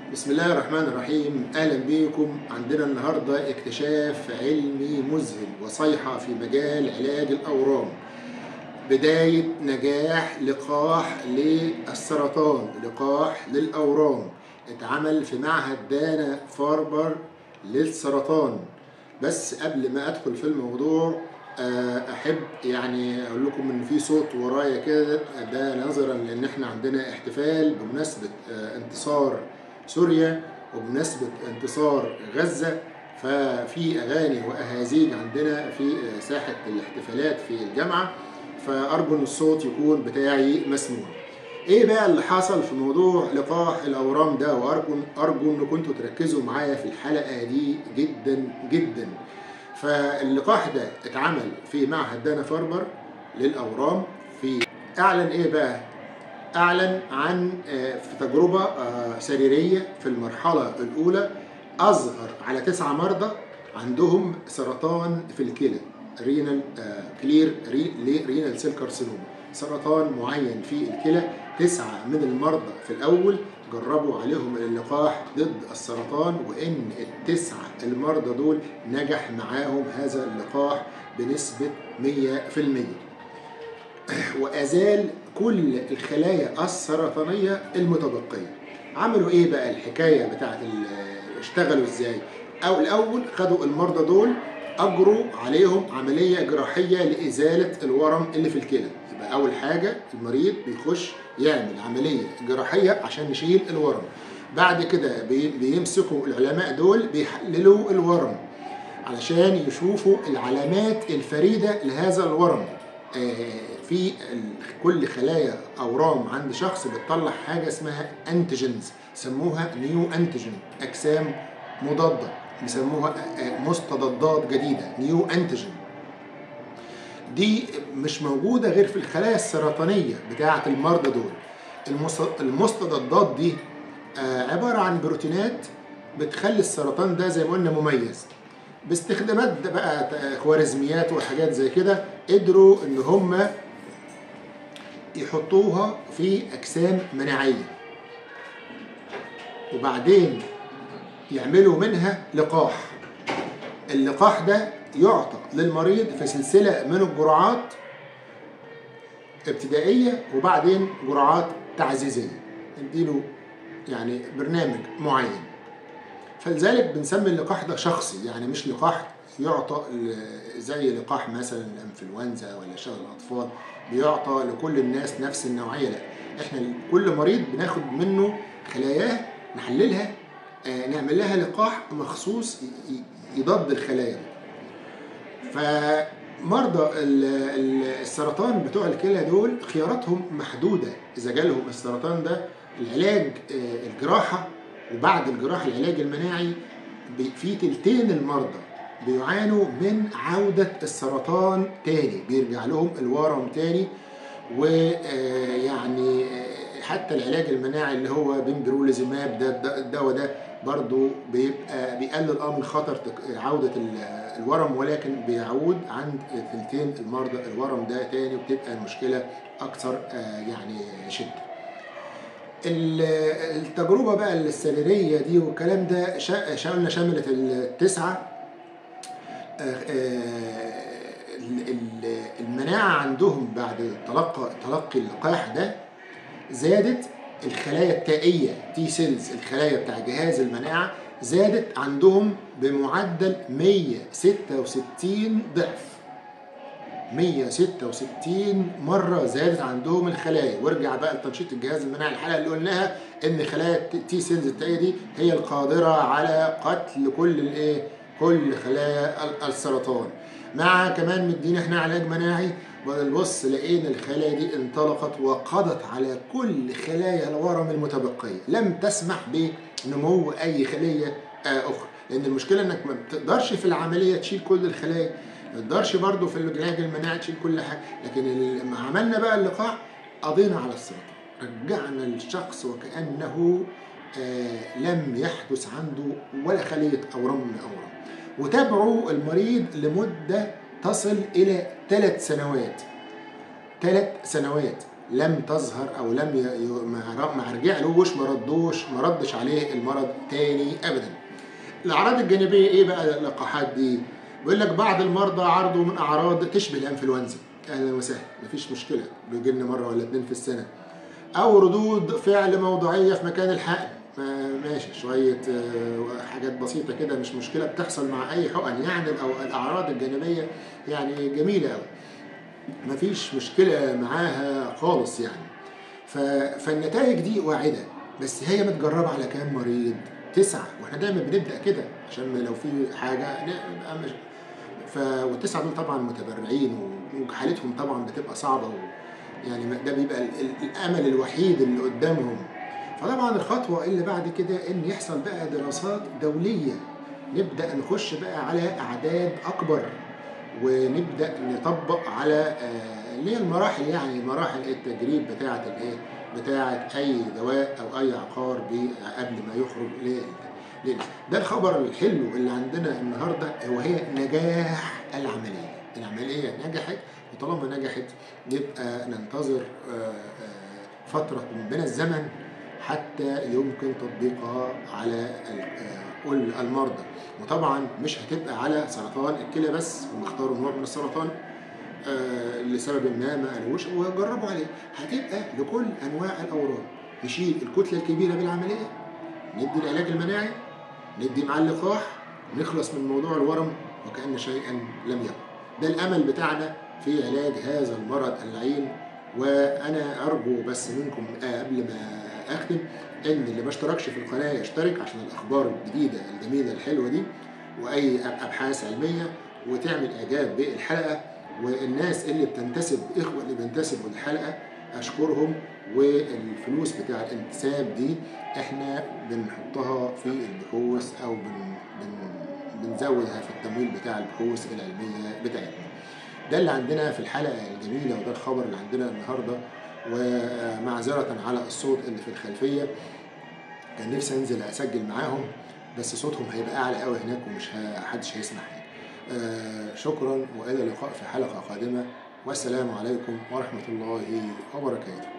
بسم الله الرحمن الرحيم اهلا بكم عندنا النهارده اكتشاف علمي مذهل وصيحه في مجال علاج الاورام بدايه نجاح لقاح للسرطان لقاح للاورام اتعمل في معهد دانا فاربر للسرطان بس قبل ما ادخل في الموضوع احب يعني اقول لكم ان في صوت ورايا كده ده نظرا لان احنا عندنا احتفال بمناسبه انتصار سوريا وبمناسبه انتصار غزه ففي اغاني واهازيج عندنا في ساحه الاحتفالات في الجامعه فارجو ان الصوت يكون بتاعي مسموع ايه بقى اللي حصل في موضوع لقاح الاورام ده وارجو ارجو ان كنتوا تركزوا معايا في الحلقه دي جدا جدا فاللقاح ده اتعمل في معهد دانا فاربر للاورام في اعلن ايه بقى اعلن عن في تجربه سريريه في المرحله الاولى اظهر على تسعه مرضى عندهم سرطان في الكلى رينال كلير رينال سيل كارسينوما سرطان معين في الكلى تسعه من المرضى في الاول جربوا عليهم اللقاح ضد السرطان وان التسعه المرضى دول نجح معاهم هذا اللقاح بنسبه 100% وازال كل الخلايا السرطانيه المتبقيه عملوا ايه بقى الحكايه بتاعت اشتغلوا ازاي او الاول خدوا المرضى دول اجروا عليهم عمليه جراحيه لازاله الورم اللي في الكلى يبقى اول حاجه المريض بيخش يعمل عمليه جراحيه عشان نشيل الورم بعد كده بيمسكوا العلماء دول بيحللوا الورم علشان يشوفوا العلامات الفريده لهذا الورم في كل خلايا اورام عند شخص بتطلع حاجه اسمها انتيجنز سموها نيو انتيجن اجسام مضاده بيسموها مستضدات جديده نيو انتيجن دي مش موجوده غير في الخلايا السرطانيه بتاعه المرضى دول المستضدات دي عباره عن بروتينات بتخلي السرطان ده زي ما قلنا مميز باستخدامات بقى خوارزميات وحاجات زي كده قدروا ان هم يحطوها في اجسام مناعيه وبعدين يعملوا منها لقاح اللقاح ده يعطى للمريض في سلسله من الجرعات ابتدائيه وبعدين جرعات تعزيزيه نديله يعني برنامج معين فلذلك بنسمي اللقاح ده شخصي يعني مش لقاح يعطى زي لقاح مثلا الانفلونزا ولا شلل الاطفال بيعطى لكل الناس نفس النوعيه لا احنا كل مريض بناخد منه خلاياه نحللها نعمل لها لقاح مخصوص يضاد الخلايا فمرضى السرطان بتوع الكلى دول خياراتهم محدوده اذا جالهم السرطان ده العلاج الجراحه وبعد الجراحه العلاج المناعي في تلتين المرضى بيعانوا من عودة السرطان تاني بيرجع لهم الورم تاني ويعني حتى العلاج المناعي اللي هو بنبروليزماب ده الدواء ده برضو بيبقى بيقلل اه من خطر عودة الورم ولكن بيعود عند ثلثين المرضى الورم ده تاني وبتبقى المشكلة أكثر يعني شدة. التجربة بقى السريرية دي والكلام ده قلنا شملت التسعة المناعة عندهم بعد تلقى تلقي اللقاح ده زادت الخلايا التائية تي سيلز الخلايا بتاع جهاز المناعة زادت عندهم بمعدل 166 ضعف 166 مرة زادت عندهم الخلايا وارجع بقى لتنشيط الجهاز المناعي الحلقة اللي قلناها ان خلايا تي سيلز التائية دي هي القادرة على قتل كل الايه كل خلايا السرطان مع كمان مدينا احنا علاج مناعي بص لقينا الخلايا دي انطلقت وقضت على كل خلايا الورم المتبقية لم تسمح بنمو اي خلية اخرى لان المشكلة انك ما بتقدرش في العملية تشيل كل الخلايا ما تقدرش برضه في العلاج المناعي تشيل كل حاجة لكن لما عملنا بقى اللقاح قضينا على السرطان رجعنا الشخص وكأنه آه لم يحدث عنده ولا خلية أورام من الأورام وتابعوا المريض لمدة تصل إلى ثلاث سنوات ثلاث سنوات لم تظهر او لم ي... ي... ما ما رجعلوش ما ردوش ما ردش عليه المرض تاني ابدا الاعراض الجانبيه ايه بقى اللقاحات دي بيقول لك بعض المرضى عرضوا من اعراض تشبه الانفلونزا اهلا وسهلا مفيش مشكله بيجي لنا مره ولا اتنين في السنه او ردود فعل موضوعيه في مكان الحقن ما- ماشي شويه آه، حاجات بسيطه كده مش مشكله بتحصل مع اي حقن يعني او الاعراض الجانبيه يعني جميله قوي مفيش مشكله معاها خالص يعني ف... فالنتائج دي واعده بس هي متجربه على كام مريض تسعه واحنا دايما بنبدا كده عشان لو في حاجه نبقى مش ف والتسعه دول طبعا متبرعين و- وحالتهم طبعا بتبقى صعبه و... يعني ما- ده بيبقى ال... ال- الامل الوحيد اللي قدامهم فطبعا الخطوه اللي بعد كده ان يحصل بقى دراسات دوليه نبدا نخش بقى على اعداد اكبر ونبدا نطبق على آه، اللي هي المراحل يعني مراحل التجريب بتاعه الايه بتاعه اي دواء او اي عقار بي- قبل ما يخرج ل ل- ده الخبر الحلو اللي عندنا النهارده هو هي نجاح العمليه العمليه نجحت وطالما نجحت يبقى ننتظر آه، آه، فتره من الزمن حتى يمكن تطبيقها على ال- آه، كل المرضى وطبعا مش هتبقى على سرطان الكلى بس هم اختاروا نوع من السرطان آه، لسبب ما ما قالوش وجربوا عليه هتبقى لكل انواع الاورام نشيل الكتله الكبيره بالعمليه ندي العلاج المناعي ندي مع اللقاح نخلص من موضوع الورم وكأن شيئا لم يكن ده الامل بتاعنا في علاج هذا المرض اللعين وانا ارجو بس منكم آه، قبل ما اختم ان اللي ما اشتركش في القناه يشترك عشان الاخبار الجديده الجميله الحلوه دي واي ابحاث علميه وتعمل اعجاب بالحلقه والناس اللي بتنتسب اخوه اللي بينتسبوا للحلقه اشكرهم والفلوس بتاع الانتساب دي احنا بنحطها في البحوث او بن بن بنزودها في التمويل بتاع البحوث العلميه بتاعتنا ده اللي عندنا في الحلقه الجميله وده الخبر اللي عندنا النهارده ومعذره على الصوت اللي في الخلفيه كان نفسي انزل اسجل معاهم بس صوتهم هيبقى اعلى قوي هناك ومش ه- محدش هيسمع حاجه آه، شكرا والى اللقاء في حلقه قادمه والسلام عليكم ورحمه الله وبركاته